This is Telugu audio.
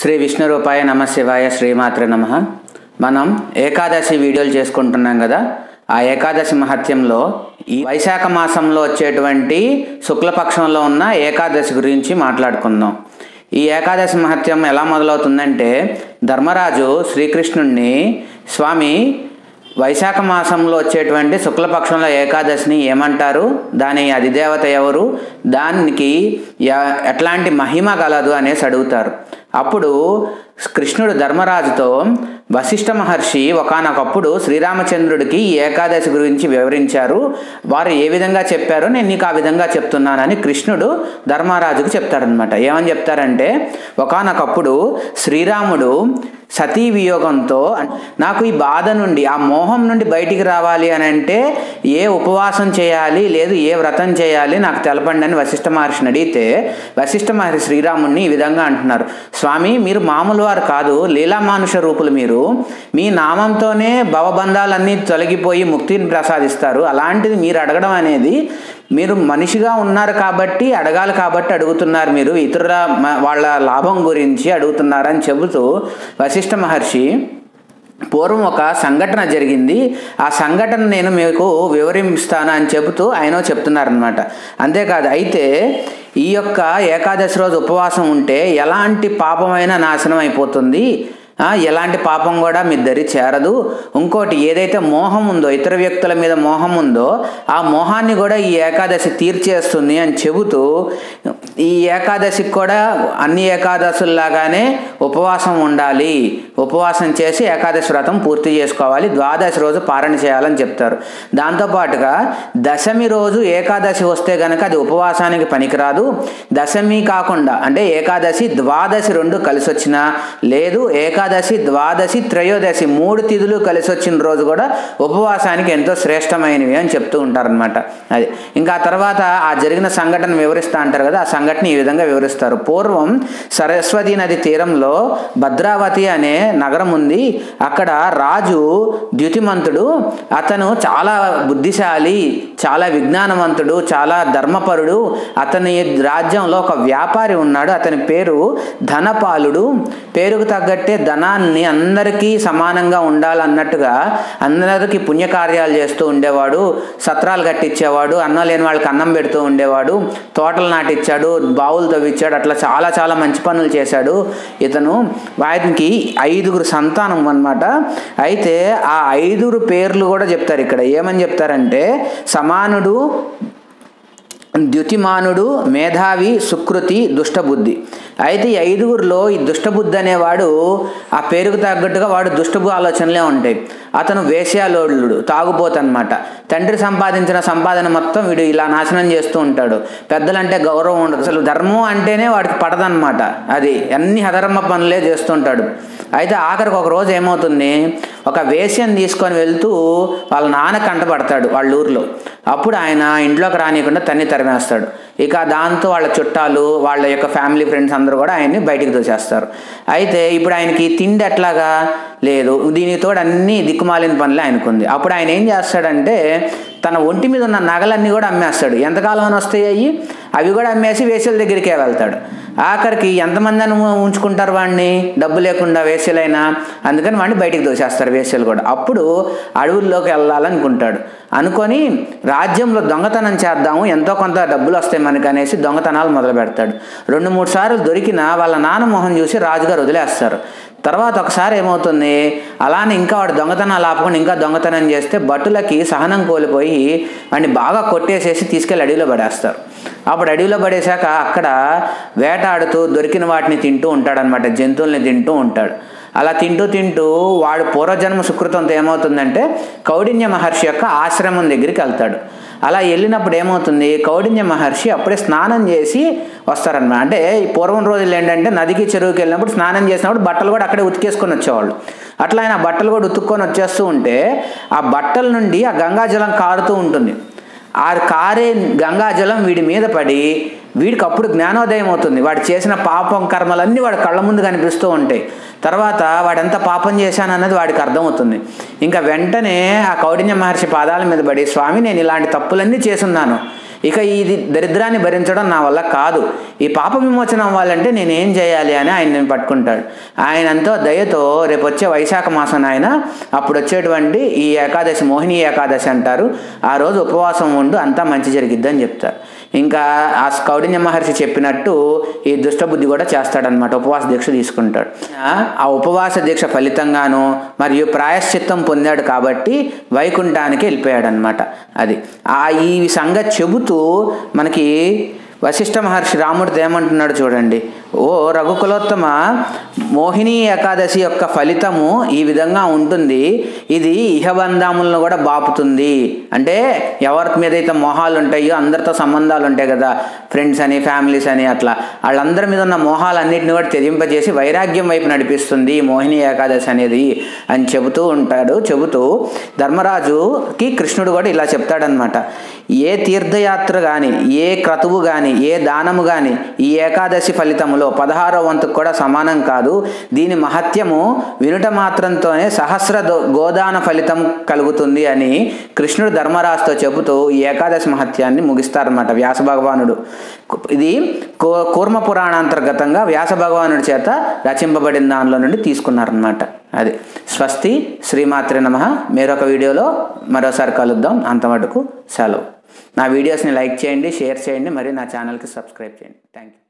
శ్రీ విష్ణు రూపాయ నమ శివాయ శ్రీమాత్ర నమ మనం ఏకాదశి వీడియోలు చేసుకుంటున్నాం కదా ఆ ఏకాదశి మహత్యంలో ఈ వైశాఖ మాసంలో వచ్చేటువంటి శుక్లపక్షంలో ఉన్న ఏకాదశి గురించి మాట్లాడుకుందాం ఈ ఏకాదశి మహత్యం ఎలా మొదలవుతుందంటే ధర్మరాజు శ్రీకృష్ణుణ్ణి స్వామి వైశాఖ మాసంలో వచ్చేటువంటి శుక్లపక్షంలో ఏకాదశిని ఏమంటారు దాని అధిదేవత ఎవరు దానికి ఎ- ఎట్లాంటి మహిమ గలదు అనేసి అడుగుతారు అప్పుడు కృష్ణుడు ధర్మరాజుతో వశిష్ఠ మహర్షి ఒకానొకప్పుడు శ్రీరామచంద్రుడికి ఈ ఏకాదశి గురించి వివరించారు వారు ఏ విధంగా చెప్పారో నేను నీకు ఆ విధంగా చెప్తున్నానని కృష్ణుడు ధర్మరాజుకు చెప్తారనమాట ఏమని చెప్తారంటే ఒకానొకప్పుడు శ్రీరాముడు సతీ వియోగంతో నాకు ఈ బాధ నుండి ఆ మోహం నుండి బయటికి రావాలి అని అంటే ఏ ఉపవాసం చేయాలి లేదు ఏ వ్రతం చేయాలి నాకు తెలపండి అని వశిష్ఠ మహర్షిని అడిగితే వశిష్ఠ మహర్షి శ్రీరాముడిని ఈ విధంగా అంటున్నారు స్వామి మీరు మామూలు వారు కాదు లీలామానుష రూపులు మీరు మీ నామంతోనే భవబంధాలన్నీ తొలగిపోయి ముక్తిని ప్రసాదిస్తారు అలాంటిది మీరు అడగడం అనేది మీరు మనిషిగా ఉన్నారు కాబట్టి అడగాలి కాబట్టి అడుగుతున్నారు మీరు ఇతరుల మ- వాళ్ళ లాభం గురించి అడుగుతున్నారని చెబుతూ వశిష్ఠ మహర్షి పూర్వం ఒక సంఘటన జరిగింది ఆ సంఘటన నేను మీకు వివరిస్తాను అని చెబుతూ ఆయన చెప్తున్నారనమాట అంతేకాదు అయితే ఈ యొక్క ఏకాదశి రోజు ఉపవాసం ఉంటే ఎలాంటి పాపమైనా నాశనం అయిపోతుంది ఆ, ఎలాంటి పాపం కూడా మీ దరి చేరదు ఇంకోటి ఏదైతే మోహం ఉందో ఇతర వ్యక్తుల మీద మోహం ఉందో ఆ మోహాన్ని కూడా ఈ ఏకాదశి తీర్చేస్తుంది అని చెబుతూ ఈ ఏకాదశికి కూడా అన్ని ఏకాదశుల్లాగానే ఉపవాసం ఉండాలి ఉపవాసం చేసి ఏకాదశి వ్రతం పూర్తి చేసుకోవాలి ద్వాదశి రోజు పారణ చేయాలని చెప్తారు దాంతోపాటుగా దశమి రోజు ఏకాదశి వస్తే గనక అది ఉపవాసానికి పనికిరాదు దశమి కాకుండా అంటే ఏకాదశి ద్వాదశి రెండు కలిసి వచ్చినా లేదు ఏకాదశి ద్వాదశి త్రయోదశి మూడు తిథులు కలిసి వచ్చిన రోజు కూడా ఉపవాసానికి ఎంతో శ్రేష్టమైనవి అని చెప్తూ ఉంటారనమాట అది ఇంకా ఆ తర్వాత ఆ జరిగిన సంఘటన వివరిస్తా అంటారు కదా ఆ సంఘటన ఈ విధంగా వివరిస్తారు పూర్వం సరస్వతి నది తీరంలో భద్రావతి అనే నగరం ఉంది అక్కడ రాజు ద్యుతిమంతుడు అతను చాలా బుద్ధిశాలి చాలా విజ్ఞానవంతుడు చాలా ధర్మపరుడు అతని రాజ్యంలో ఒక వ్యాపారి ఉన్నాడు అతని పేరు ధనపాలుడు పేరుకు తగ్గట్టే ధనాన్ని అందరికీ సమానంగా ఉండాలన్నట్టుగా అందరికీ పుణ్యకార్యాలు చేస్తూ ఉండేవాడు సత్రాలు కట్టించేవాడు అన్నం లేని వాళ్ళకి అన్నం పెడుతూ ఉండేవాడు తోటలు నాటిచ్చాడు బావులు తవ్విచ్చాడు అట్లా చాలా చాలా మంచి పనులు చేశాడు ఇతను ఆయనకి ఐదుగురు సంతానం అన్నమాట అయితే ఆ ఐదుగురు పేర్లు కూడా చెప్తారు ఇక్కడ ఏమని చెప్తారంటే సమానుడు ద్యుతిమానుడు మేధావి సుకృతి దుష్టబుద్ధి అయితే ఈ ఐదుగురిలో ఈ దుష్టబుద్ధి అనేవాడు ఆ పేరుకు తగ్గట్టుగా వాడు దుష్టబు ఆలోచనలే ఉంటాయి అతను వేశ్యాలోడుడు తాగుపోతనమాట తండ్రి సంపాదించిన సంపాదన మొత్తం వీడు ఇలా నాశనం చేస్తూ ఉంటాడు పెద్దలంటే గౌరవం ఉండదు అసలు ధర్మం అంటేనే వాడికి పడదన్నమాట అది అన్ని అధర్మ పనులే చేస్తుంటాడు అయితే ఆఖరికి ఒక రోజు ఏమవుతుంది ఒక వేశ్యను తీసుకొని వెళ్తూ వాళ్ళ నాన్న కంటపడతాడు వాళ్ళ ఊర్లో అప్పుడు ఆయన ఇంట్లోకి రానియకుండా తన్ని తరిమేస్తాడు ఇక దాంతో వాళ్ళ చుట్టాలు వాళ్ళ యొక్క ఫ్యామిలీ ఫ్రెండ్స్ అందరూ కూడా ఆయన్ని బయటికి దోచేస్తారు అయితే ఇప్పుడు ఆయనకి తిండి ఎట్లాగా లేదు దీనికి తోడు అన్ని దిక్కుమాలిన పనులే ఆయనకుంది అప్పుడు ఆయన ఏం చేస్తాడంటే తన ఒంటి మీద ఉన్న నగలన్నీ కూడా అమ్మేస్తాడు ఎంతకాలం అని వస్తాయి అయ్యి అవి కూడా అమ్మేసి వేసల దగ్గరికే వెళ్తాడు ఆఖరికి ఎంతమంది అని ఉంచుకుంటారు వాడిని డబ్బు లేకుండా వేసలైనా అందుకని వాడిని బయటికి దోసేస్తారు వేసలు కూడా అప్పుడు అడవుల్లోకి వెళ్ళాలనుకుంటాడు అనుకొని రాజ్యంలో దొంగతనం చేద్దాము ఎంతో కొంత డబ్బులు వస్తాయి మనకి అనేసి దొంగతనాలు మొదలు పెడతాడు రెండు మూడు సార్లు దొరికిన వాళ్ళ నాన్న మొహం చూసి రాజుగారు వదిలేస్తారు తర్వాత ఒకసారి ఏమవుతుంది అలానే ఇంకా వాడు దొంగతనాలు ఆపకుండా ఇంకా దొంగతనం చేస్తే భటులకి సహనం కోల్పోయి వాడిని బాగా కొట్టేసేసి తీసుకెళ్ళి అడవిలో పడేస్తారు అప్పుడు అడవిలో పడేశాక అక్కడ వేటాడుతూ దొరికిన వాటిని తింటూ ఉంటాడనమాట జంతువుల్ని తింటూ ఉంటాడు అలా తింటూ తింటూ వాడు పూర్వజన్మ సుకృతంతో ఏమవుతుందంటే కౌడిన్య మహర్షి యొక్క ఆశ్రమం దగ్గరికి వెళ్తాడు అలా వెళ్ళినప్పుడు ఏమవుతుంది కౌడిన్య మహర్షి అప్పుడే స్నానం చేసి వస్తారనమాట అంటే ఈ పూర్వం రోజులు ఏంటంటే నదికి చెరువుకి వెళ్ళినప్పుడు స్నానం చేసినప్పుడు బట్టలు కూడా అక్కడే ఉతికేసుకొని వచ్చేవాళ్ళు అట్లా ఆయన ఆ బట్టలు కూడా ఉతుక్కొని వచ్చేస్తూ ఉంటే ఆ బట్టల నుండి ఆ గంగాజలం కారుతూ ఉంటుంది ఆ కారే గంగాజలం వీడి మీద పడి వీడికి అప్పుడు జ్ఞానోదయం అవుతుంది వాడు చేసిన పాపం కర్మలన్నీ వాడి కళ్ళ ముందు కనిపిస్తూ ఉంటాయి తర్వాత వాడెంత పాపం చేశానన్నది వాడికి అర్థమవుతుంది ఇంకా వెంటనే ఆ కౌడిన్య మహర్షి పాదాల మీద పడి స్వామి నేను ఇలాంటి తప్పులన్నీ చేసున్నాను ఇక ఇది దరిద్రాన్ని భరించడం నా వల్ల కాదు ఈ పాప విమోచన అవ్వాలంటే నేను ఏం చేయాలి అని ఆయన నేను పట్టుకుంటాడు ఆయన ఎంతో దయతో రేపు వచ్చే వైశాఖ మాసం ఆయన అప్పుడు వచ్చేటువంటి ఈ ఏకాదశి మోహిని ఏకాదశి అంటారు ఆ రోజు ఉపవాసం ఉండు అంతా మంచి జరిగిద్దని చెప్తారు ఇంకా ఆ కౌడిన్య మహర్షి చెప్పినట్టు ఈ దుష్టబుద్ధి కూడా చేస్తాడనమాట ఉపవాస దీక్ష తీసుకుంటాడు ఆ ఉపవాస దీక్ష ఫలితంగాను మరియు ప్రాయశ్చిత్తం పొందాడు కాబట్టి వైకుంఠానికి వెళ్ళిపోయాడు అనమాట అది ఆ ఈ సంగతి చెబుతూ మనకి వశిష్ఠ మహర్షి రాముడితో ఏమంటున్నాడు చూడండి ఓ రఘుకులోత్తమ మోహిని ఏకాదశి యొక్క ఫలితము ఈ విధంగా ఉంటుంది ఇది ఇహబంధాములను కూడా బాపుతుంది అంటే ఎవరి మీద అయితే మోహాలు ఉంటాయో అందరితో సంబంధాలు ఉంటాయి కదా ఫ్రెండ్స్ అని ఫ్యామిలీస్ అని అట్లా వాళ్ళందరి మీద ఉన్న మోహాలన్నింటిని కూడా తెరింపజేసి వైరాగ్యం వైపు నడిపిస్తుంది ఈ మోహిని ఏకాదశి అనేది అని చెబుతూ ఉంటాడు చెబుతూ ధర్మరాజుకి కృష్ణుడు కూడా ఇలా చెప్తాడనమాట ఏ తీర్థయాత్ర కానీ ఏ క్రతువు కానీ ఏ దానము కానీ ఈ ఏకాదశి ఫలితములో పదహారో వంతుకు కూడా సమానం కాదు దీని మహత్యము వినుట మాత్రంతోనే సహస్ర దో- గోదాన ఫలితం కలుగుతుంది అని కృష్ణుడు ధర్మరాజుతో చెబుతూ ఈ ఏకాదశి మహత్యాన్ని ముగిస్తారన్నమాట వ్యాస భగవానుడు ఇది కూ కూర్మ పురాణాంతర్గతంగా వ్యాస భగవానుడి చేత రచింపబడిన దానిలో నుండి తీసుకున్నారనమాట అది స్వస్తి శ్రీమాత్రే నమ మరొక వీడియోలో మరోసారి కలుద్దాం అంతమటుకు సెలవు నా వీడియోస్ని లైక్ చేయండి షేర్ చేయండి మరియు నా ఛానల్కి సబ్స్క్రైబ్ చేయండి థ్యాంక్ యూ